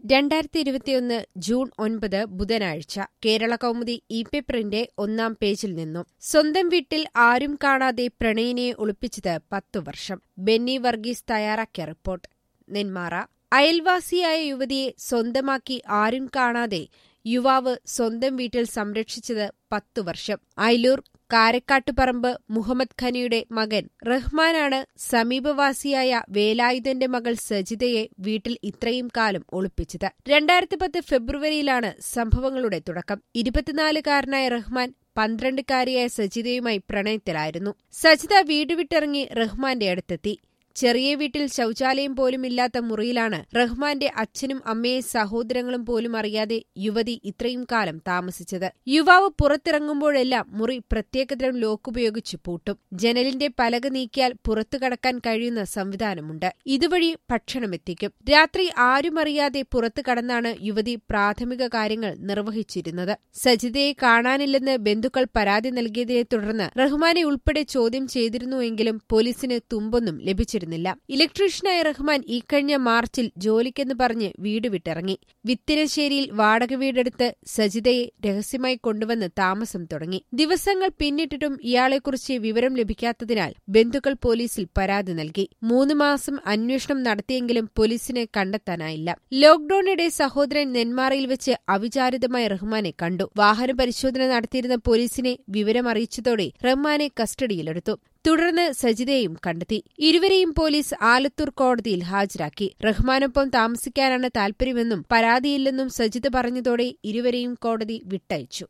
രണ്ടായിരത്തി ഇരുപത്തിയൊന്ന് ജൂൺ ഒൻപത് ബുധനാഴ്ച കേരള കൗമുദി ഇ പേപ്പറിന്റെ ഒന്നാം പേജിൽ നിന്നും സ്വന്തം വീട്ടിൽ ആരും കാണാതെ പ്രണയിനെ ഒളിപ്പിച്ചത് പത്തു വർഷം ബെന്നി വർഗീസ് തയ്യാറാക്കിയ റിപ്പോർട്ട് നെന്മാറ അയൽവാസിയായ യുവതിയെ സ്വന്തമാക്കി ആരും കാണാതെ യുവാവ് സ്വന്തം വീട്ടിൽ സംരക്ഷിച്ചത് പത്തു വർഷം അയലൂർ കാരക്കാട്ടുപറമ്പ് മുഹമ്മദ് ഖനിയുടെ മകൻ റഹ്മാനാണ് സമീപവാസിയായ വേലായുധന്റെ മകൾ സജിതയെ വീട്ടിൽ ഇത്രയും കാലം ഒളിപ്പിച്ചത് രണ്ടായിരത്തി പത്ത് ഫെബ്രുവരിയിലാണ് സംഭവങ്ങളുടെ തുടക്കം ഇരുപത്തിനാലുകാരനായ റഹ്മാൻ പന്ത്രണ്ടുകാരിയായ സജിതയുമായി പ്രണയത്തിലായിരുന്നു സജിത വീട് വിട്ടിറങ്ങി റഹ്മാന്റെ അടുത്തെത്തി ചെറിയ വീട്ടിൽ ശൌചാലയം പോലും ഇല്ലാത്ത മുറിയിലാണ് റഹ്മാന്റെ അച്ഛനും അമ്മയെ സഹോദരങ്ങളും പോലും അറിയാതെ യുവതി ഇത്രയും കാലം താമസിച്ചത് യുവാവ് പുറത്തിറങ്ങുമ്പോഴെല്ലാം മുറി പ്രത്യേകതരം ലോക്ക് ഉപയോഗിച്ച് പൂട്ടും ജനലിന്റെ പലക നീക്കിയാൽ പുറത്തു കടക്കാൻ കഴിയുന്ന സംവിധാനമുണ്ട് ഇതുവഴി ഭക്ഷണമെത്തിക്കും രാത്രി ആരുമറിയാതെ പുറത്തു കടന്നാണ് യുവതി പ്രാഥമിക കാര്യങ്ങൾ നിർവഹിച്ചിരുന്നത് സജിതയെ കാണാനില്ലെന്ന് ബന്ധുക്കൾ പരാതി നൽകിയതിനെ തുടർന്ന് റഹ്മാനെ ഉൾപ്പെടെ ചോദ്യം ചെയ്തിരുന്നുവെങ്കിലും പോലീസിന് തുമ്പൊന്നും ലഭിച്ചിരുന്നില്ല ഇലക്ട്രീഷ്യനായ റഹ്മാൻ ഇക്കഴിഞ്ഞ മാർച്ചിൽ ജോലിക്കെന്ന് പറഞ്ഞ് വീട് വിട്ടിറങ്ങി വിത്തിനശ്ശേരിയിൽ വാടക വീടെടുത്ത് സജിതയെ രഹസ്യമായി കൊണ്ടുവന്ന് താമസം തുടങ്ങി ദിവസങ്ങൾ പിന്നിട്ടിട്ടും ഇയാളെക്കുറിച്ച് വിവരം ലഭിക്കാത്തതിനാൽ ബന്ധുക്കൾ പോലീസിൽ പരാതി നൽകി മൂന്ന് മാസം അന്വേഷണം നടത്തിയെങ്കിലും പോലീസിനെ കണ്ടെത്താനായില്ല ലോക്ഡൌണിടെ സഹോദരൻ നെന്മാറയിൽ വെച്ച് അവിചാരിതമായി റഹ്മാനെ കണ്ടു വാഹന പരിശോധന നടത്തിയിരുന്ന പോലീസിനെ വിവരമറിയിച്ചതോടെ റഹ്മാനെ കസ്റ്റഡിയിലെടുത്തു തുടർന്ന് സജിതയെയും കണ്ടെത്തി ഇരുവരെയും പോലീസ് ആലത്തൂർ കോടതിയിൽ ഹാജരാക്കി റഹ്മാനൊപ്പം താമസിക്കാനാണ് താൽപര്യമെന്നും പരാതിയില്ലെന്നും സജിത പറഞ്ഞതോടെ ഇരുവരെയും കോടതി വിട്ടയച്ചു